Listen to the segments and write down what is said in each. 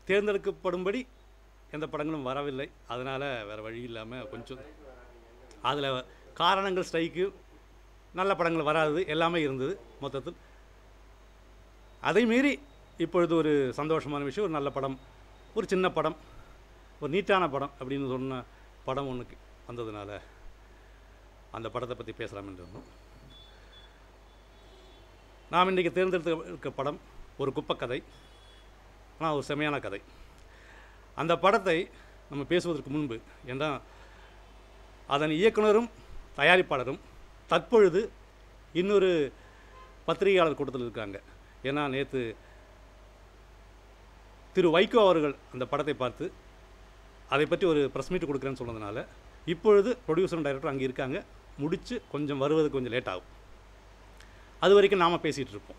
தேர்ந்தெடுக்கப்படும்படி எந்த படங்களும் வரவில்லை அதனால் வேறு வழி இல்லாமல் கொஞ்சம் அதில் காரணங்கள் ஸ்ட்ரைக்கு நல்ல படங்கள் வராது எல்லாமே இருந்தது மொத்தத்தில் அதை மீறி இப்பொழுது ஒரு சந்தோஷமான விஷயம் ஒரு நல்ல படம் ஒரு சின்ன படம் ஒரு நீட்டான படம் அப்படின்னு சொன்ன படம் ஒன்றுக்கு வந்ததுனால அந்த படத்தை பற்றி பேசலாம் என்று இருந்தோம் நாம் இன்றைக்கி தேர்ந்தெடுத்த படம் ஒரு குப்பக்கதை ஆனால் ஒரு செமையான கதை அந்த படத்தை நம்ம பேசுவதற்கு முன்பு ஏன்னா அதன் இயக்குனரும் தயாரிப்பாளரும் தற்பொழுது இன்னொரு பத்திரிகையாளர் கூட்டத்தில் இருக்காங்க ஏன்னா நேற்று திரு வைகோ அவர்கள் அந்த படத்தை பார்த்து அதை பற்றி ஒரு ப்ரெஸ் மீட் கொடுக்குறேன்னு சொன்னதுனால இப்பொழுது ப்ரொடியூசரும் டைரக்டரும் அங்கே இருக்காங்க முடித்து கொஞ்சம் வருவதுக்கு கொஞ்சம் லேட் ஆகும் அது வரைக்கும் நாம் பேசிகிட்டு இருப்போம்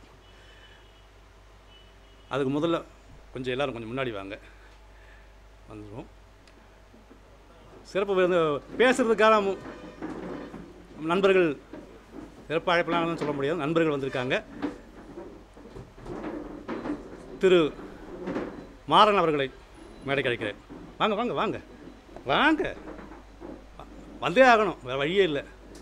அதுக்கு முதல்ல கொஞ்சம் எல்லாரும் கொஞ்சம் முன்னாடி வாங்க வந்துடுவோம் சிறப்பு விருந்து பேசுகிறதுக்கான மு- நண்பர்கள் சிறப்பு அழைப்பலாம்னு சொல்ல முடியாது நண்பர்கள் வந்திருக்காங்க திரு மாறன் அவர்களை மேடைக்கு அழைக்கிறேன் வாங்க வாங்க வாங்க வாங்க வ- வந்தே ஆகணும் வேறு வழியே இல்லை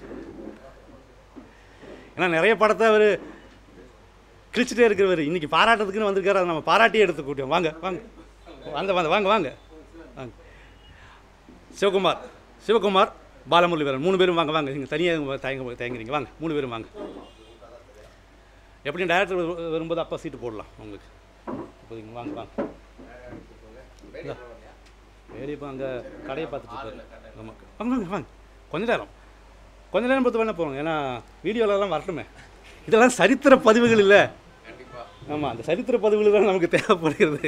ஏன்னா நிறைய படத்தை அவர் கிழிச்சிட்டே இருக்கிறவர் இன்னைக்கு பாராட்டுறதுக்குன்னு வந்திருக்காரு அதை நம்ம பாராட்டியே எடுத்து கூட்டியோம் வாங்க வாங்க வாங்க வாங்க வாங்க வாங்க வாங்க சிவகுமார் சிவகுமார் பாலமுரளிவரன் மூணு பேரும் வாங்க வாங்க நீங்கள் தனியாக தயங்க தயங்குறீங்க வாங்க மூணு பேரும் வாங்க எப்படியும் டைரக்டர் வரும்போது அப்பா சீட்டு போடலாம் உங்களுக்கு இப்போதைக்கு வாங்க வாங்க இந்தா. வேறு இப்போ அங்கே கடையை பார்த்துட்டு இருப்பாரு நமக்கு வாங்க வாங்க வாங்க கொஞ்ச நேரம் கொஞ்ச நேரம் பொறுத்து வேணா போகணும் ஏன்னா வீடியோலலாம் வரட்டுமே இதெல்லாம் சரித்திர பதிவுகள் இல்லை ஆமாம் அந்த சரித்திர பதிவுகள் தான் நமக்கு தேவைப்படுகிறது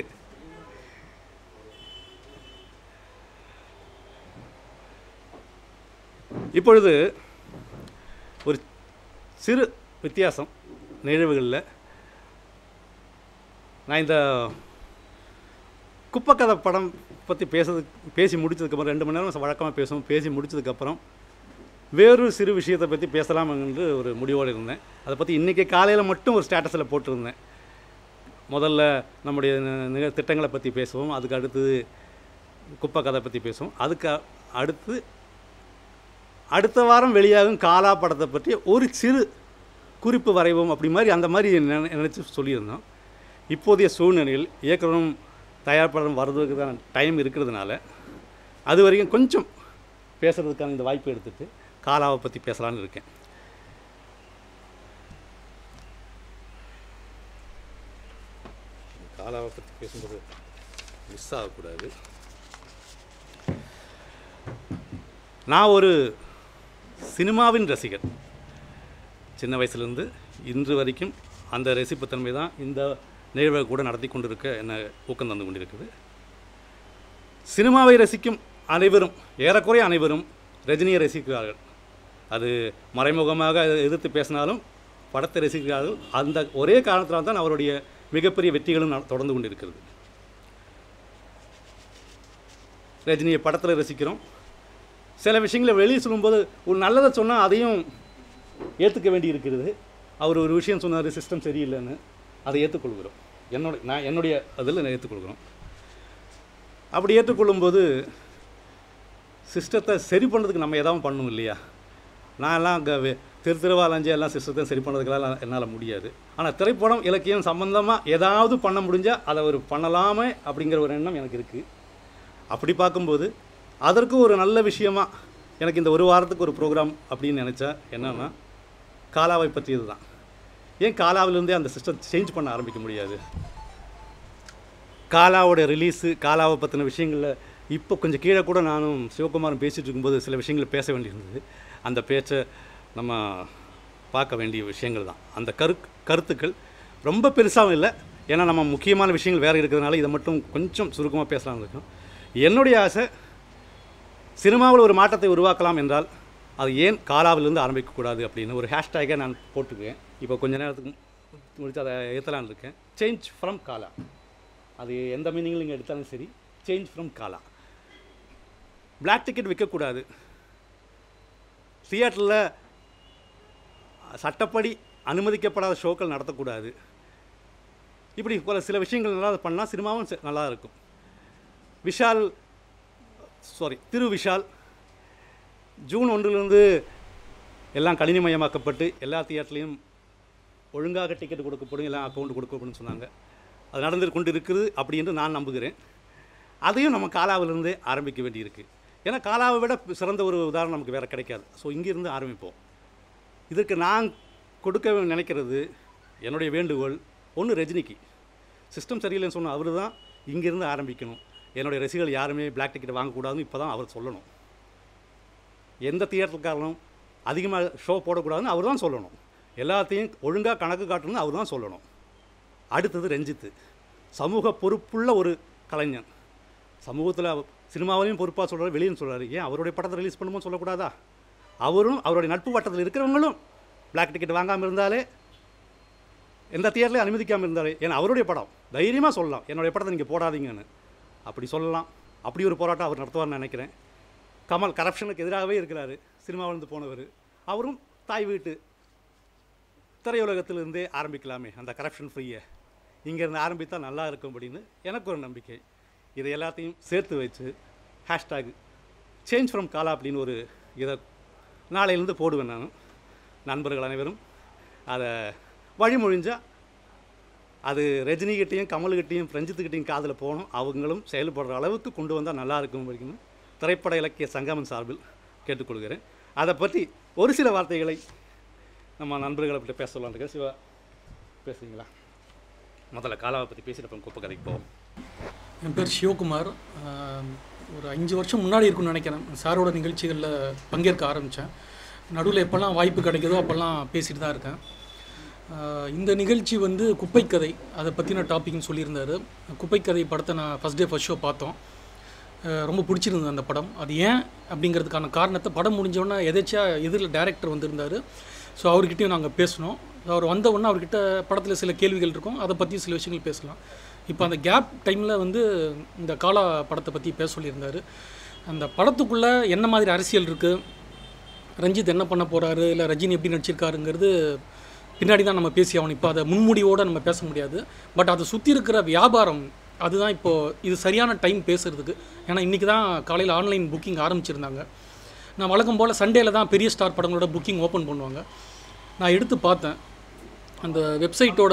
இப்பொழுது ஒரு சிறு வித்தியாசம் நிகழ்வுகளில் நான் இந்த குப்பக்கதை படம் பற்றி பேசுறது பேசி முடிச்சதுக்கப்புறம் ரெண்டு மணி நேரம் வழக்கமாக பேசுவோம் பேசி முடிச்சதுக்கப்புறம் வேறொரு சிறு விஷயத்தை பற்றி பேசலாம் என்று ஒரு முடிவோடு இருந்தேன் அதை பற்றி இன்றைக்கி காலையில் மட்டும் ஒரு ஸ்டேட்டஸில் போட்டிருந்தேன் முதல்ல நம்முடைய நி- நிக திட்டங்களை பற்றி பேசுவோம் அதுக்கு அடுத்தது குப்பை கதை பற்றி பேசுவோம் அதுக்கு அ- அடுத்து அடுத்த வாரம் வெளியாகும் காலா படத்தை பற்றி ஒரு சிறு குறிப்பு வரைவோம் அப்படி மாதிரி அந்த மாதிரி நினை- நினைச்சு சொல்லியிருந்தோம் இப்போதைய சூழ்நிலையில் இயக்குனரும் தயாரிப்பாளரும் வர்றதுக்கு தான் டைம் இருக்கிறதுனால அது வரைக்கும் கொஞ்சம் பேசுகிறதுக்கான இந்த வாய்ப்பு எடுத்துட்டு காலாவை பற்றி பேசலான்னு இருக்கேன் காலாவை பற்றி பேசும்போது மிஸ் ஆகக்கூடாது நான் ஒரு சினிமாவின் ரசிகர் சின்ன வயசுலேருந்து இன்று வரைக்கும் அந்த ரசிப்புத்தன்மை தான் இந்த நிகழ்வை கூட நடத்தி கொண்டிருக்க என்னை ஊக்கம் தந்து கொண்டிருக்குது சினிமாவை ரசிக்கும் அனைவரும் ஏறக்குறைய அனைவரும் ரஜினியை ரசிக்கிறார்கள் அது மறைமுகமாக எதிர்த்து பேசினாலும் படத்தை ரசிக்கிறார்கள் அந்த ஒரே காரணத்தினால் தான் அவருடைய மிகப்பெரிய வெற்றிகளும் நட- தொடர்ந்து கொண்டிருக்கிறது ரஜினியை படத்தில் ரசிக்கிறோம் சில விஷயங்களை வெளியே சொல்லும்போது ஒரு நல்லதை சொன்னால் அதையும் ஏற்றுக்க வேண்டி இருக்கிறது அவர் ஒரு விஷயம் சொன்னார் சிஸ்டம் சரியில்லைன்னு அதை ஏற்றுக்கொள்கிறோம் என்னோட நான் என்னுடைய அதில் நான் ஏற்றுக்கொள்கிறோம் அப்படி ஏற்றுக்கொள்ளும்போது சிஸ்டத்தை சரி பண்ணுறதுக்கு நம்ம எதாவது பண்ணணும் இல்லையா நான் எல்லாம் அங்கே திரு திருவாலஞ்சி எல்லாம் சிஸ்டத்தை சரி பண்ணுறதுக்கெல்லாம் என்னால் முடியாது ஆனால் திரைப்படம் இலக்கியம் சம்பந்தமாக ஏதாவது பண்ண முடிஞ்சால் அதை ஒரு பண்ணலாமே அப்படிங்கிற ஒரு எண்ணம் எனக்கு இருக்குது அப்படி பார்க்கும்போது அதற்கு ஒரு நல்ல விஷயமா எனக்கு இந்த ஒரு வாரத்துக்கு ஒரு ப்ரோக்ராம் அப்படின்னு நினச்சா என்னன்னா காலாவை பற்றியது தான் ஏன் காலாவிலேருந்தே அந்த சிஸ்டம் சேஞ்ச் பண்ண ஆரம்பிக்க முடியாது காலாவோட ரிலீஸு காலாவை பற்றின விஷயங்களில் இப்போ கொஞ்சம் கீழே கூட நானும் சிவகுமாரும் பேசிகிட்டு இருக்கும்போது சில விஷயங்களை பேச வேண்டியிருந்தது அந்த பேச்சை நம்ம பார்க்க வேண்டிய விஷயங்கள் தான் அந்த கரு கருத்துக்கள் ரொம்ப பெருசாகவும் இல்லை ஏன்னா நம்ம முக்கியமான விஷயங்கள் வேறு இருக்கிறதுனால இதை மட்டும் கொஞ்சம் சுருக்கமாக பேசலாம்னு இருக்கோம் என்னுடைய ஆசை சினிமாவில் ஒரு மாற்றத்தை உருவாக்கலாம் என்றால் அது ஏன் காலாவிலிருந்து ஆரம்பிக்கக்கூடாது அப்படின்னு ஒரு ஹேஷ்டேக்கை நான் போட்டுக்குவேன் இப்போ கொஞ்ச நேரத்துக்கு முடிச்சு அதை ஏற்றலான்னு இருக்கேன் சேஞ்ச் ஃப்ரம் காலா அது எந்த மீனிங்கில் நீங்கள் எடுத்தாலும் சரி change from Kaala black ticket விற்கக்கூடாது தியேட்டரில் சட்டப்படி அனுமதிக்கப்படாத ஷோக்கள் நடத்தக்கூடாது இப்படி பல சில விஷயங்கள் நல்லா பண்ணால் சினிமாவும் ச- நல்லா இருக்கும் விஷால் சாரி திரு விஷால் ஜூன் ஒன்றிலிருந்து எல்லாம் கணினிமயமாக்கப்பட்டு எல்லா தியேட்டர்லேயும் ஒழுங்காக டிக்கெட் கொடுக்கப்படும் எல்லாம் அக்கௌண்ட் கொடுக்கப்படும் சொன்னாங்க அது நடந்து கொண்டு இருக்குது அப்படி என்று நான் நம்புகிறேன் அதையும் நம்ம காலாவிலிருந்தே ஆரம்பிக்க வேண்டியிருக்கு ஏன்னா காலாவை விட சிறந்த ஒரு உதாரணம் நமக்கு வேறு கிடைக்காது ஸோ இங்கிருந்து ஆரம்பிப்போம் இதற்கு நான் கொடுக்க நினைக்கிறது என்னுடைய வேண்டுகோள் ஒன்று ரஜினிக்கு சிஸ்டம் சரியில்லைன்னு சொன்ன அவர் தான் இங்கேருந்து ஆரம்பிக்கணும் என்னுடைய ரசிகர்கள் யாருமே பிளாக் டிக்கெட் வாங்கக்கூடாதுன்னு இப்போ தான் அவர் சொல்லணும் எந்த தியேட்டருக்காரனும் அதிகமாக ஷோ போடக்கூடாதுன்னு அவர் தான் சொல்லணும் எல்லாத்தையும் ஒழுங்காக கணக்கு காட்டணும்னு அவர் தான் சொல்லணும் அடுத்தது ரஞ்சித்து சமூக பொறுப்புள்ள ஒரு கலைஞன் சமூகத்தில் சினிமாவிலையும் பொறுப்பாக சொல்கிறார் வெளியும் சொல்கிறாரு ஏன் அவருடைய படத்தை ரிலீஸ் பண்ணும்போது சொல்லக்கூடாதா அவரும் அவருடைய நட்பு வட்டத்தில் இருக்கிறவங்களும் பிளாக் டிக்கெட் வாங்காமல் இருந்தாலே எந்த தியேட்டர்லையும் அனுமதிக்காமல் இருந்தாலே ஏன்னா அவருடைய படம் தைரியமாக சொல்லலாம் என்னுடைய படத்தை நீங்கள் போடாதீங்கன்னு அப்படி சொல்லலாம் அப்படி ஒரு போராட்டம் அவர் நடத்துவார்னு நினைக்கிறேன் கமல் கரப்ஷனுக்கு எதிராகவே இருக்கிறாரு சினிமாவிலிருந்து போனவர் அவரும் தாய் வீட்டு திரையுலகத்திலிருந்தே ஆரம்பிக்கலாமே அந்த கரப்ஷன் ஃப்ரீயை இங்கேருந்து ஆரம்பித்தா நல்லா இருக்கும் அப்படின்னு எனக்கு ஒரு நம்பிக்கை இதை எல்லாத்தையும் சேர்த்து வச்சு ஹேஷ்டாக் சேஞ்ச் ஃப்ரம் காலா அப்படின்னு ஒரு இதை நாளையிலேருந்து போடுவேன் நான் நண்பர்கள் அனைவரும் அதை வழிமொழிஞ்சால் அது ரஜினிகிட்டையும் கமல்கிட்டையும் ரஞ்சித்துக்கிட்டையும் காதில் போகணும் அவங்களும் செயல்படுற அளவுக்கு கொண்டு வந்தால் நல்லா இருக்கும் அப்படின்னு திரைப்பட இலக்கிய சங்கமன் சார்பில் கேட்டுக்கொள்கிறேன் அதை பற்றி ஒரு சில வார்த்தைகளை நம்ம நண்பர்களை பற்றி பேச சொல்லலாம்னு இருக்கேன் சிவா பேசுறீங்களா முதல்ல காலாவை பற்றி பேசிட்டு அப்புறம் குப்பை கதைக்கு போவோம் என் பேர் சிவகுமார் ஆம், ஒரு அஞ்சு வருஷம் முன்னாடி இருக்கும்னு நினைக்கிறேன் சாரோட நிகழ்ச்சிகளில் பங்கேற்க ஆரம்பித்தேன் நடுவில் எப்போல்லாம் வாய்ப்பு கிடைக்குதோ அப்போல்லாம் பேசிட்டு தான் இருக்கேன் ஆ, இந்த நிகழ்ச்சி வந்து குப்பைக்கதை அதை பற்றின டாபிக்னு சொல்லியிருந்தாரு குப்பைக்கதை படத்தை நான் ஃபஸ்ட் டே ஃபஸ்ட் ஷோ பார்த்தோம் ஆ, ரொம்ப பிடிச்சிருந்தது அந்த படம் அது ஏன் அப்படிங்கிறதுக்கான காரணத்தை படம் முடிஞ்சோடனே எதேச்சியா எதிரில் டைரக்டர் வந்திருந்தார் ஸோ அவர்கிட்டயும் நாங்கள் பேசினோம் அவர் வந்த உடனே அவர்கிட்ட படத்தில் சில கேள்விகள் இருக்கும் அதை பற்றி சில விஷயங்கள் பேசலாம் இப்போ அந்த கேப் டைமில் வந்து இந்த காலா படத்தை பற்றி பேச சொல்லியிருந்தார் அந்த படத்துக்குள்ளே என்ன மாதிரி அரசியல் இருக்குது ரஞ்சித் என்ன பண்ண போகிறாரு இல்லை ரஜினி எப்படி நடிச்சிருக்காருங்கிறது பின்னாடி தான் நம்ம பேசி ஆகணும் இப்போ அதை முன்முடிவோடு நம்ம பேச முடியாது பட் அதை சுற்றி இருக்கிற வியாபாரம் அதுதான் இப்போது இது சரியான டைம் பேசுகிறதுக்கு ஏன்னா இன்றைக்கி தான் காலையில் ஆன்லைன் புக்கிங் ஆரம்பிச்சிருந்தாங்க நான் வழக்கம் போல் சண்டேல தான் பெரிய ஸ்டார் படங்களோட புக்கிங் ஓப்பன் பண்ணுவாங்க நான் எடுத்து பார்த்தேன் அந்த வெப்சைட்டோட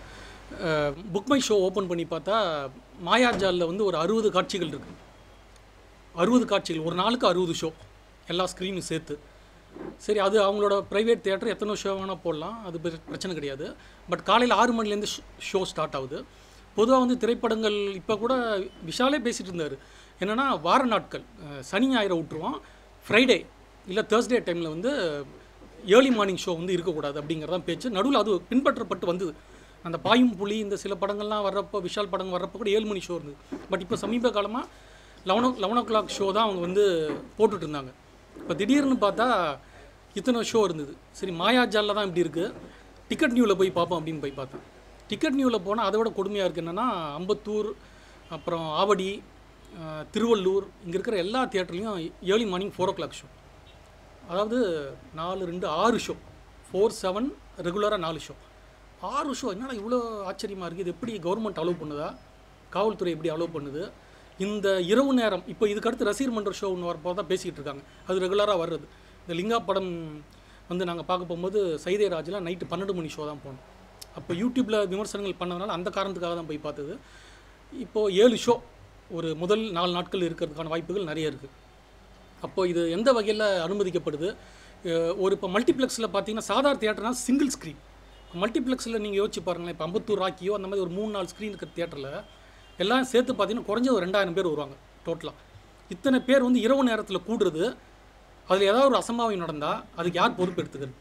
புக் மை ஷோ ஓப்பன் பண்ணி பார்த்தா மாயாஜாலில் வந்து ஒரு அறுபது காட்சிகள் இருக்குது அறுபது காட்சிகள் ஒரு நாளுக்கு அறுபது ஷோ எல்லா ஸ்க்ரீனும் சேர்த்து சரி அது அவங்களோட ப்ரைவேட் தியேட்டர் எத்தனை ஷோ வேணால் போடலாம் அது பெ- பிரச்சனை கிடையாது பட் காலையில் ஆறு மணிலேருந்து ஷோ ஸ்டார்ட் ஆகுது பொதுவாக வந்து திரைப்படங்கள் இப்போ கூட விஷாலே பேசிகிட்டு இருந்தார் என்னென்னா வார நாட்கள் அஹ், சனி ஞாயிறை விட்டுருவோம் ஃப்ரைடே இல்லை தேர்ஸ்டே டைமில் வந்து ஏர்லி மார்னிங் ஷோ வந்து இருக்கக்கூடாது அப்படிங்கிறதான் பேச்சு நடுவில் அது பின்பற்றப்பட்டு வந்தது அந்த பாயும் புலி இந்த சில படங்கள்லாம் வர்றப்போ விஷால் படங்கள் வர்றப்போ கூட ஏழு மணி ஷோ இருந்தது பட் இப்போ சமீப காலமாக eleven o eleven o'clock show தான் அவங்க வந்து போட்டுட்டு இருந்தாங்க இப்போ திடீர்னு பார்த்தா இத்தனை ஷோ இருந்தது சரி மாயாஜாலில் தான் இப்படி இருக்குது டிக்கெட் நியூவில் போய் பார்ப்போம் அப்படின்னு போய் பார்த்தேன் டிக்கெட் நியூவில் போனால் அதை விட கொடுமையாக இருக்குது என்னென்னா அம்பத்தூர் அப்புறம் ஆவடி அஹ், திருவள்ளூர் இங்கே இருக்கிற எல்லா தியேட்டர்லேயும் early morning four o'clock show அதாவது நாலு ரெண்டு ஆறு ஷோ ஃபோர் செவன் ரெகுலராக நாலு ஷோ ஆறு ஷோ என்னடா இவ்வளோ ஆச்சரியமாக இருக்குது இது எப்படி கவர்மெண்ட் அலோவ் பண்ணுதா காவல்துறை எப்படி அலோவ் பண்ணுது இந்த இரவு நேரம் இப்போ இதுக்கு அடுத்து ரசிகர் மன்ற ஷோ ஒன்று வரப்போ தான் பேசிக்கிட்டு இருக்காங்க அது ரெகுலராக வர்றது இந்த லிங்கா படம் வந்து நாங்கள் பார்க்க போகும்போது சைதே ராஜில் நைட்டு பன்னெண்டு மணி ஷோ தான் போனோம் அப்போ யூடியூப்பில் விமர்சனங்கள் பண்ணதுனால அந்த காரணத்துக்காக தான் போய் பார்த்தது இப்போது ஏழு ஷோ ஒரு முதல் நாலு நாட்கள் இருக்கிறதுக்கான வாய்ப்புகள் நிறைய இருக்குது அப்போ இது எந்த வகையில் அனுமதிக்கப்படுது அஹ் ஒரு இப்போ மல்டிப்ளெக்ஸில் பார்த்தீங்கன்னா சாதாரண தியேட்டர்னா சிங்கிள் ஸ்க்ரீன் மல்டிப்ளெக்ஸில் நீங்கள் யோசிச்சு பாருங்களேன் இப்போ அம்பத்தூர் ராக்கியோ அந்த மாதிரி ஒரு மூணு நாலு ஸ்க்ரீன் இருக்கிற தியேட்டரில் எல்லாம் சேர்த்து பார்த்தீங்கன்னா குறைஞ்சது ஒரு ரெண்டாயிரம் பேர் வருவாங்க டோட்டலாக இத்தனை பேர் வந்து இரவு நேரத்தில் கூடுறது அதில் ஏதாவது ஒரு அசம்பாவியம் நடந்தால் அதுக்கு யார் பொறுப்பு எடுத்துக்கிறது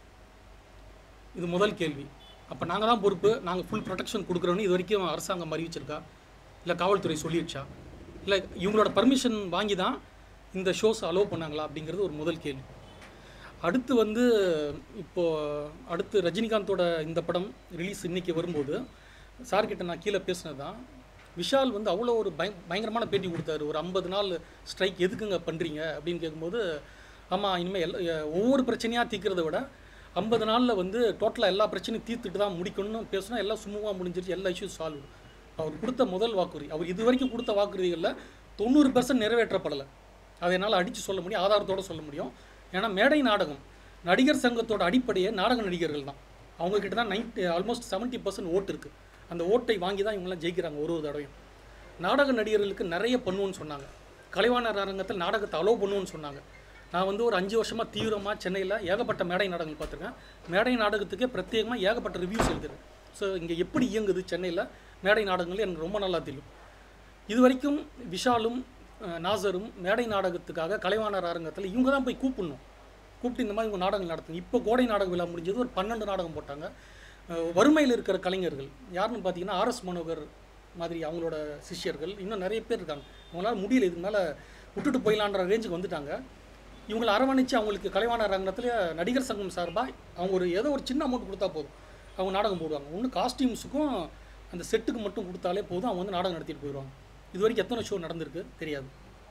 இது முதல் கேள்வி அப்போ நாங்கள் தான் பொறுப்பு நாங்கள் ஃபுல் ப்ரொடெக்ஷன் கொடுக்குறோன்னு இது வரைக்கும் அரசாங்கம் அறிவிச்சிருக்கா இல்லை காவல்துறை சொல்லிடுச்சா இல்லை இவங்களோட பர்மிஷன் வாங்கி தான் இந்த ஷோஸ் அலோவ் பண்ணாங்களா அப்படிங்கிறது ஒரு முதல் கேள்வி அடுத்து வந்து இப்போது அடுத்து ரஜினிகாந்தோட இந்த படம் ரிலீஸ் இன்னைக்கு வரும்போது சார்கிட்ட நான் கீழே பேசினது தான் விஷால் வந்து அவ்வளோ ஒரு பய பயங்கரமான பேட்டி கொடுத்தாரு ஒரு ஐம்பது நாள் ஸ்ட்ரைக் எதுக்குங்க பண்ணுறீங்க அப்படின்னு கேட்கும்போது ஆமாம் இனிமேல் எல்லா எ- ஒவ்வொரு பிரச்சனையாக தீர்க்கிறத விட ஐம்பது நாளில் வந்து டோட்டலாக எல்லா பிரச்சனையும் தீர்த்துட்டு தான் முடிக்கணும்னு பேசினா எல்லாம் சுமூகமாக முடிஞ்சிருச்சு எல்லா இஷ்யூஸ் சால்வ் அவர் கொடுத்த முதல் வாக்குறுதி அவர் இது வரைக்கும் கொடுத்த வாக்குறுதிகளில் தொண்ணூறு பெர்சன்ட் நிறைவேற்றப்படலை அதை என்னால் அடித்து சொல்ல முடியும் ஆதாரத்தோடு சொல்ல முடியும் ஏன்னா மேடை நாடகம் நடிகர் சங்கத்தோட அடிப்படையே நாடக நடிகர்கள் தான் அவங்கக்கிட்ட தான் நைன்டி ஆல்மோஸ்ட் செவன்ட்டி பர்சன்ட் ஓட்டு இருக்குது அந்த ஓட்டை வாங்கி தான் இவங்கெல்லாம் ஜெயிக்கிறாங்க ஒரு ஒரு தடவையும் நாடக நடிகர்களுக்கு நிறைய பண்ணுவோன்னு சொன்னாங்க கலைவாணர் அரங்கத்தில் நாடகத்தை அலோவ் பண்ணுவோன்னு சொன்னாங்க நான் வந்து ஒரு அஞ்சு வருஷமாக தீவிரமாக சென்னையில் ஏகப்பட்ட மேடை நாடகங்கள் பார்த்துருக்கேன் மேடை நாடகத்துக்கே பிரத்யேகமாக ஏகப்பட்ட ரிவ்யூஸ் எழுதுறேன் ஸோ இங்கே எப்படி இயங்குது சென்னையில் மேடை நாடகங்கள் எனக்கு ரொம்ப நல்லா தெரியும் இது வரைக்கும் விஷாலும் அஹ், நாசரும் மேடை நாடகத்துக்காக கலைவாணர் அரங்கத்தில் இவங்க தான் போய் கூப்பிடணும் கூப்பிட்டு இந்த மாதிரி இவங்க நாடகம் நடத்துங்க இப்போ கோடை நாடக விழா முடிஞ்சது ஒரு பன்னெண்டு நாடகம் போட்டாங்க அஹ், வறுமையில் இருக்கிற கலைஞர்கள் யாருன்னு பார்த்தீங்கன்னா ஆர்எஸ் மனோகர் மாதிரி அவங்களோட சிஷ்யர்கள் இன்னும் நிறைய பேர் இருக்காங்க அவங்களால முடியல இதுக்கு மேலே விட்டுட்டு போயிடலான்ற ரேஞ்சுக்கு வந்துட்டாங்க இவங்களை அரவணைச்சு அவங்களுக்கு கலைவாணர் அரங்கத்தில் நடிகர் சங்கம் சார்பாக அவங்க ஒரு ஏதோ ஒரு சின்ன அமௌண்ட் கொடுத்தா போதும் அவங்க நாடகம் போடுவாங்க ஒன்று காஸ்டியூம்ஸுக்கும் அந்த செட்டுக்கு மட்டும் கொடுத்தாலே போதும் அவங்க வந்து நாடகம் நடத்திட்டு போயிடுவாங்க இது வரைக்கும் எத்தனை ஷோ நடந்திருக்கு தெரியாது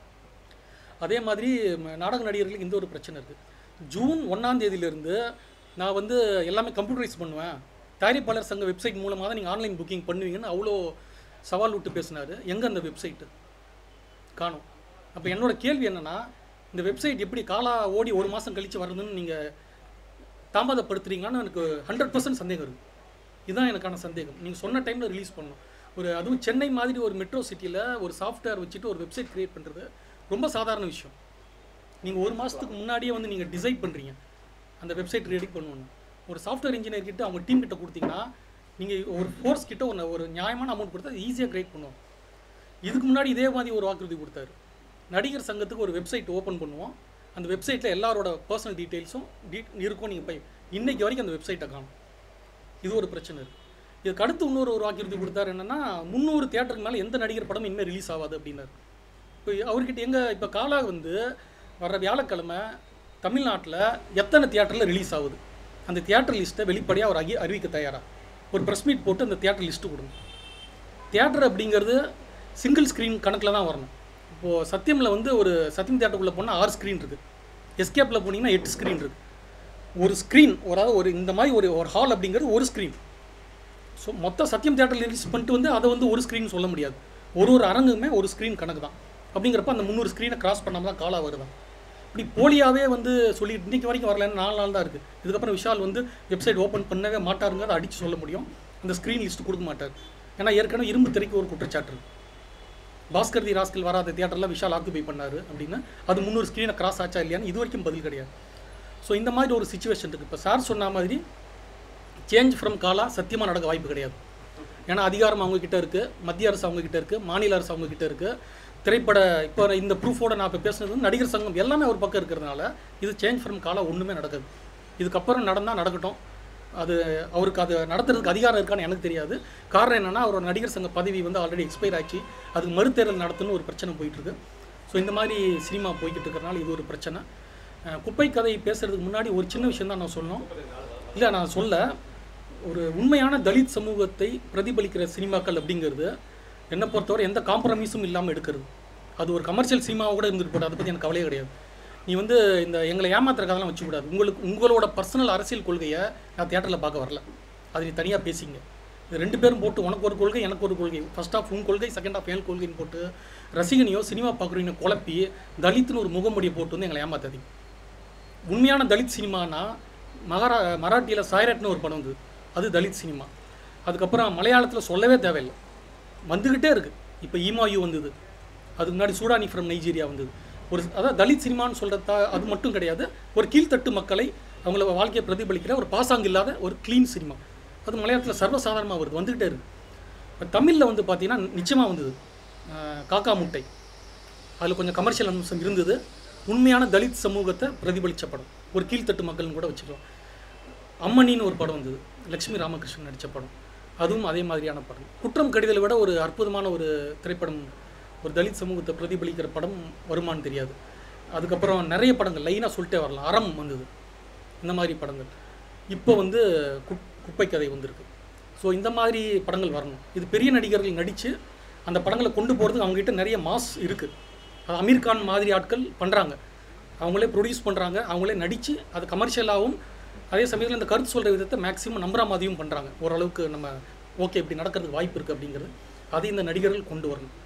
அதே மாதிரி ம- நாடக நடிகர்களுக்கு இந்த ஒரு பிரச்சனை இருக்குது ஜூன் ஒன்றாம் தேதியிலேருந்து நான் வந்து எல்லாமே கம்ப்யூட்டரைஸ் பண்ணுவேன் தயாரிப்பாளர் சங்க வெப்சைட் மூலமாக தான் நீங்கள் ஆன்லைன் புக்கிங் பண்ணுவீங்கன்னு அவ்வளோ சவால் விட்டு பேசினார் எங்கே அந்த வெப்சைட்டு காணும் அப்போ என்னோட கேள்வி என்னன்னா இந்த வெப்சைட் எப்படி காலா ஓடி ஒரு மாதம் கழித்து வருதுன்னு நீங்கள் தாமதப்படுத்துறீங்களான்னு எனக்கு ஹண்ட்ரட் பர்சன்ட் சந்தேகம் இருக்குது இதுதான் எனக்கான சந்தேகம் நீங்கள் சொன்ன டைமில் ரிலீஸ் பண்ணணும் ஒரு அதுவும் சென்னை மாதிரி ஒரு மெட்ரோ சிட்டியில் ஒரு சாஃப்ட்வேர் வச்சுட்டு ஒரு வெப்சைட் க்ரியேட் பண்ணுறது ரொம்ப சாதாரண விஷயம் நீங்கள் ஒரு மாதத்துக்கு முன்னாடியே வந்து நீங்கள் டிசைட் பண்ணுறீங்க அந்த வெப்சைட் ரெடி பண்ணணும் ஒரு சாஃப்ட்வேர் இன்ஜினியர் கிட்ட அவங்க டீம் கிட்ட கொடுத்தீங்கன்னா நீங்கள் ஒரு ஃபோர்ஸ் கிட்ட ஒரு ஒரு நியாயமான அமௌண்ட் கொடுத்தா ஈஸியாக கிரியேட் பண்ணுவோம் இதுக்கு முன்னாடி இதே மாதிரி ஒரு வாக்குறுதி கொடுத்தாரு நடிகர் சங்கத்துக்கு ஒரு வெப்சைட் ஓப்பன் பண்ணுவோம் அந்த வெப்சைட்டில் எல்லாரோட பர்சனல் டீட்டெயில்ஸும் டீ இருக்கும் நீங்கள் போய் இன்னைக்கு வரைக்கும் அந்த வெப்சைட்டை காணும் இது ஒரு பிரச்சனை இருக்குது இதுக்கு அடுத்து இன்னொரு ஒரு வாக்குறுதி கொடுத்தாரு என்னன்னா முந்நூறு தியேட்டருக்கு மேலே எந்த நடிகர் படமும் இனிமேல் ரிலீஸ் ஆகாது அப்படின்னாரு இப்போ அவர்கிட்ட எங்க இப்போ காலா வந்து வர்ற வியாழக்கிழமை தமிழ்நாட்டில் எத்தனை தியேட்டரில் ரிலீஸ் ஆகுது அந்த தியேட்டர் லிஸ்ட்டை வெளிப்படையாக அவர் அகி அறிவிக்க தயாரா ஒரு ப்ரெஸ் மீட் போட்டு அந்த தியேட்டர் லிஸ்ட்டு கொடுங்க தியேட்டர் அப்படிங்கிறது சிங்கிள் ஸ்க்ரீன் கணக்கில் தான் வரணும் இப்போது சத்தியமில் வந்து ஒரு சத்தியம் தியேட்டருக்குள்ளே போனால் ஆறு ஸ்க்ரீன் இருக்குது எஸ்கேப்பில் போனீங்கன்னா எட்டு ஸ்க்ரீன் இருக்குது ஒரு ஸ்க்ரீன் அதாவது ஒரு இந்த மாதிரி ஒரு ஒரு ஹால் அப்படிங்கிறது ஒரு ஸ்க்ரீன் ஸோ மொத்த சத்தியம் தியேட்டர் ரிலீஸ் பண்ணிட்டு வந்து அதை வந்து ஒரு ஸ்க்ரீன் சொல்ல முடியாது ஒரு ஒரு அரங்குமே ஒரு ஸ்க்ரீன் கணக்கு தான் அப்படிங்கிறப்ப அந்த முந்நூறு ஸ்க்ரீனை கிராஸ் பண்ணாமல் தான் காலா வருதான் இப்படி போலியாவே வந்து சொல்லி இன்னைக்கு வரைக்கும் வரலன்னு நாலு நாள் தான் இருக்குது இதுக்கப்புறம் விஷால் வந்து வெப்சைட் ஓப்பன் பண்ணவே மாட்டாருங்க அதை அடித்து சொல்ல முடியும் அந்த ஸ்க்ரீன் லிஸ்ட் கொடுக்க மாட்டார் ஏன்னா ஏற்கனவே இரும்பு திரைக்கு ஒரு குற்றச்சாட்டு இருக்கு. பாஸ்கர் தி ராஸ்கல் வராத தியேட்டரில் விஷால் ஆக்குபை பண்ணாரு அப்படின்னு அது முந்நூறு ஸ்க்ரீனை கிராஸ் ஆச்சா இல்லையான்னு இது வரைக்கும் பதில் கிடையாது ஸோ இந்த மாதிரி ஒரு சுச்சுவேஷன் இருக்குது இப்போ சார் சொன்ன மாதிரி சேஞ்ச் ஃப்ரம் காலா சத்தியமாக நடக்க வாய்ப்பு கிடையாது ஏன்னா அதிகாரம் அவங்க கிட்ட இருக்குது மத்திய அரசு அவங்க கிட்ட இருக்குது மாநில அரசு அவங்க கிட்ட இருக்குது திரைப்பட இப்போ இந்த ப்ரூஃபோட நான் இப்போ பேசுனது வந்து நடிகர் சங்கம் எல்லாமே ஒரு பக்கம் இருக்கிறதுனால இது சேஞ்ச் ஃப்ரம் காலா ஒன்றுமே நடக்காது இதுக்கப்புறம் நடந்தால் நடக்கட்டும் அது அவருக்கு அது நடத்துறதுக்கு அதிகாரம் இருக்கான்னு எனக்கு தெரியாது காரணம் என்னன்னா அவரோட நடிகர் சங்க பதவி வந்து ஆல்ரெடி எக்ஸ்பைர் ஆச்சு அதுக்கு மறுதேர்தல் நடத்தணும்னு ஒரு பிரச்சனை போயிட்டு இருக்கு ஸோ இந்த மாதிரி சினிமா போய்கிட்டு இருக்கிறனால இது ஒரு பிரச்சனை அஹ் குப்பை கதை பேசுறதுக்கு முன்னாடி ஒரு சின்ன விஷயம் தான் நான் சொல்லணும் இல்லை நான் சொல்ல ஒரு உண்மையான தலித் சமூகத்தை பிரதிபலிக்கிற சினிமாக்கள் அப்படிங்கிறது என்னை பொறுத்தவரை எந்த காம்ப்ரமைஸும் இல்லாமல் எடுக்கிறது அது ஒரு கமர்ஷியல் சினிமாவை கூட இருந்துட்டு போட்டு அதை பற்றி எனக்கு கவலையே கிடையாது நீ வந்து இந்த எங்களை ஏமாத்துற கதெல்லாம் வச்சுக்கூடாது உங்களுக்கு உங்களோட பர்சனல் அரசியல் கொள்கையை நான் தியேட்டரில் பார்க்க வரல அது நீ தனியாக பேசிங்க இது ரெண்டு பேரும் போட்டு உனக்கு ஒரு கொள்கை எனக்கு ஒரு கொள்கை ஃபர்ஸ்ட் ஆஃப் உன் கொள்கை செகண்ட் ஆஃப் என் கொள்கைன்னு போட்டு ரசிகனையோ சினிமா பார்க்குறீங்க குழப்பி தலித்னு ஒரு முகமுடியை போட்டு வந்து எங்களை ஏமாத்தாதீங்க உண்மையான தலித் சினிமானா மகாரா மராட்டியில் சாய்ரட்னு ஒரு படம் வந்தது அது தலித் சினிமா அதுக்கப்புறம் மலையாளத்தில் சொல்லவே தேவையில்லை வந்துக்கிட்டே இருக்குது இப்போ ஈமாயு வந்தது அதுக்கு முன்னாடி சூடானி ஃப்ரம் நைஜீரியா வந்தது ஒரு அதாவது தலித் சினிமான்னு சொல்கிறதா அது மட்டும் கிடையாது ஒரு கீழ்த்தட்டு மக்களை அவங்கள வாழ்க்கையை பிரதிபலிக்கிற ஒரு பாசாங்கு இல்லாத ஒரு க்ளீன் சினிமா அது மலையாளத்தில் சர்வசாதாரணமாக வருது வந்துக்கிட்டே இருக்குது இப்போ தமிழில் வந்து பார்த்தீங்கன்னா நிச்சயமாக வந்தது அஹ் காக்கா முட்டை அதில் கொஞ்சம் கமர்ஷியல் அம்சம் இருந்தது உண்மையான தலித் சமூகத்தை பிரதிபலித்த படம் ஒரு கீழ்த்தட்டு மக்கள்னு கூட வச்சுக்கலாம் அம்மணின்னு ஒரு படம் வந்தது லக்ஷ்மி ராமகிருஷ்ணன் நடித்த படம் அதுவும் அதே மாதிரியான படம் குற்றம் கடிதலை விட ஒரு அற்புதமான ஒரு திரைப்படம் ஒரு தலித் சமூகத்தை பிரதிபலிக்கிற படம் வருமான்னு தெரியாது அதுக்கப்புறம் நிறைய படங்கள் லைனாக சொல்லிட்டே வரலாம் அறம் வந்தது இந்த மாதிரி படங்கள் இப்போ வந்து குப் குப்பை கதை வந்திருக்கு ஸோ இந்த மாதிரி படங்கள் வரணும் இது பெரிய நடிகர்கள் நடித்து அந்த படங்களை கொண்டு போகிறதுக்கு அவங்ககிட்ட நிறைய மாஸ் இருக்குது அது அமீர் கான் மாதிரி ஆட்கள் பண்ணுறாங்க அவங்களே ப்ரொடியூஸ் பண்ணுறாங்க அவங்களே நடித்து அது கமர்ஷியலாகவும் அதே சமயத்தில் இந்த கருத்து சொல்கிற விதத்தை மேக்ஸிமம் நம்புற மாதிரியும் பண்ணுறாங்க ஓரளவுக்கு நம்ம ஓகே இப்படி நடக்கிறதுக்கு வாய்ப்பு இருக்குது அப்படிங்கிறது அதை இந்த நடிகர்கள் கொண்டு வரணும்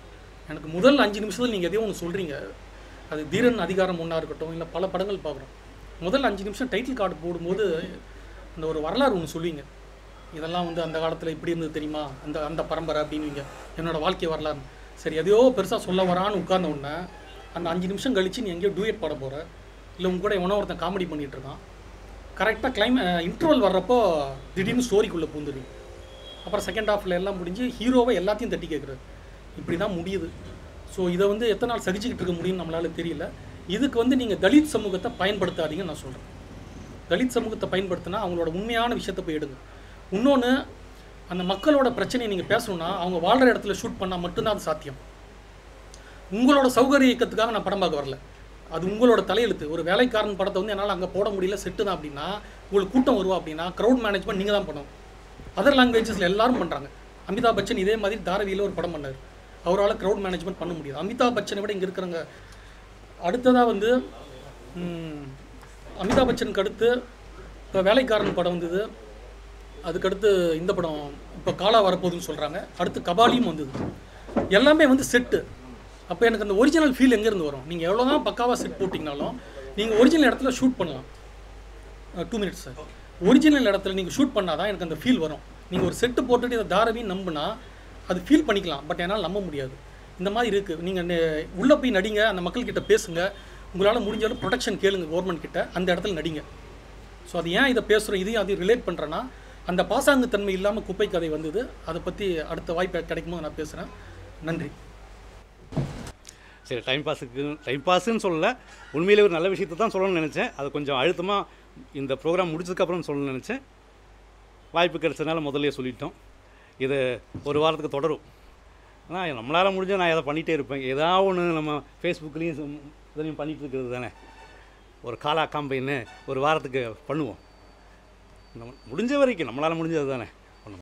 எனக்கு முதல் அஞ்சு நிமிஷத்தில் நீங்கள் எதையோ ஒன்று சொல்கிறீங்க அது தீரன் அதிகாரம் ஒன்றா இருக்கட்டும் இல்லை பல படங்கள் பார்க்குறோம் முதல் அஞ்சு நிமிஷம் டைட்டில் கார்டு போடும்போது அந்த ஒரு வரலாறு ஒன்று சொல்லுவீங்க இதெல்லாம் வந்து அந்த காலத்தில் இப்படி இருந்தது தெரியுமா அந்த அந்த பரம்பரை அப்படின்னுவீங்க என்னோட வாழ்க்கை வரலாறு சரி எதையோ பெருசாக சொல்ல வரான்னு உட்கார்ந்த உடனே அந்த அஞ்சு நிமிஷம் கழிச்சு நீ எங்கேயோ டூயட் பாட போகிற இல்லை உங்க கூட எவனோ ஒருத்தன் காமெடி பண்ணிகிட்டு இருக்கான் கரெக்டாக கிளைம் இன்டர்வல் வர்றப்போ திடீர்னு ஸ்டோரிக்குள்ளே பூந்துடுவீங்க அப்புறம் செகண்ட் ஹாஃபில் எல்லாம் முடிஞ்சு ஹீரோவை எல்லாத்தையும் தட்டி கேட்குறாரு இப்படி தான் முடியுது ஸோ இதை வந்து எத்தனை நாள் சகிச்சுக்கிட்டு இருக்க முடியும்னு நம்மளால தெரியல இதுக்கு வந்து நீங்கள் தலித் சமூகத்தை பயன்படுத்தாதீங்கன்னு நான் சொல்கிறேன் தலித் சமூகத்தை பயன்படுத்தினா அவங்களோட உண்மையான விஷயத்தை போய் எடுங்க இன்னொன்று அந்த மக்களோட பிரச்சனையை நீங்கள் பேசணும்னா அவங்க வாழ்கிற இடத்துல ஷூட் பண்ணால் மட்டும்தான் அது சாத்தியம் உங்களோட சௌகரிய இயக்கத்துக்காக நான் படம் பார்க்க வரல அது உங்களோட தலையெழுத்து ஒரு வேலைக்காரன் படத்தை வந்து என்னால் அங்கே போட முடியல செட்டு தான் அப்படின்னா உங்களுக்கு கூட்டம் வருவா அப்படின்னா க்ரௌட் மேனேஜ்மெண்ட் நீங்கள் தான் பண்ணணும் அதர் லாங்குவேஜஸில் எல்லாரும் பண்ணுறாங்க அமிதாப் பச்சன் இதே மாதிரி தாரவியில் ஒரு படம் பண்ணார் அவரால் க்ரௌட் மேனேஜ்மெண்ட் பண்ண முடியாது அமிதாப் பச்சனை விட இங்கே இருக்கிறவங்க அடுத்ததாக வந்து ம், அமிதாப் பச்சனுக்கு அடுத்து இப்போ வேலைக்காரன் படம் வந்தது அதுக்கடுத்து இந்த படம் இப்போ காலா வரப்போகுதுன்னு சொல்கிறாங்க அடுத்து கபாலியும் வந்தது எல்லாமே வந்து செட்டு அப்போ எனக்கு அந்த ஒரிஜினல் ஃபீல் எங்கேருந்து வரும் நீங்கள் எவ்வளோ தான் பக்காவாக செட் போட்டிங்கனாலும் நீங்கள் ஒரிஜினல் இடத்துல ஷூட் பண்ணலாம் டூ மினிட்ஸ் சார் ஒரிஜினல் இடத்துல நீங்கள் ஷூட் பண்ணால் தான் எனக்கு அந்த ஃபீல் வரும் நீங்கள் ஒரு செட்டு போட்டுட்டு இதை தாரவின்னு நம்பினா அது ஃபீல் பண்ணிக்கலாம் பட் என்னால் நம்ப முடியாது இந்த மாதிரி இருக்குது நீங்கள் உள்ளே போய் நடிங்க அந்த மக்கள்கிட்ட பேசுங்க உங்களால் முடிஞ்சாலும் ப்ரொடெக்ஷன் கேளுங்க கவர்மெண்ட் கிட்ட அந்த இடத்துல நடிங்க ஸோ அது ஏன் இதை பேசுகிறோம் இதையும் அதையும் ரிலேட் பண்ணுறேன்னா அந்த பாசாங்குத்தன்மை இல்லாமல் குப்பை கதை வந்தது அதை பற்றி அடுத்த வாய்ப்பு கிடைக்கும்போது நான் பேசுகிறேன் நன்றி சரி டைம் பாஸுக்கு டைம் பாஸுன்னு சொல்லல உண்மையிலே ஒரு நல்ல விஷயத்தை தான் சொல்லணும்னு நினச்சேன் அது கொஞ்சம் அழுத்தமாக இந்த ப்ரோக்ராம் முடிச்சதுக்கப்புறம் சொல்லணும்னு நினச்சேன் வாய்ப்பு கிடைச்சதுனால முதல்லயே சொல்லிட்டோம் இது ஒரு வாரத்துக்கு தொடரும் ஆனால் நம்மளால் முடிஞ்ச நான் எதை பண்ணிகிட்டே இருப்பேன் ஏதாவது ஒன்று நம்ம ஃபேஸ்புக்லேயும் இதுலையும் பண்ணிகிட்டு இருக்கிறது தானே ஒரு காலா காம்பைன்னு ஒரு வாரத்துக்கு பண்ணுவோம் நம்ம முடிஞ்ச வரைக்கும் நம்மளால் முடிஞ்சது தானே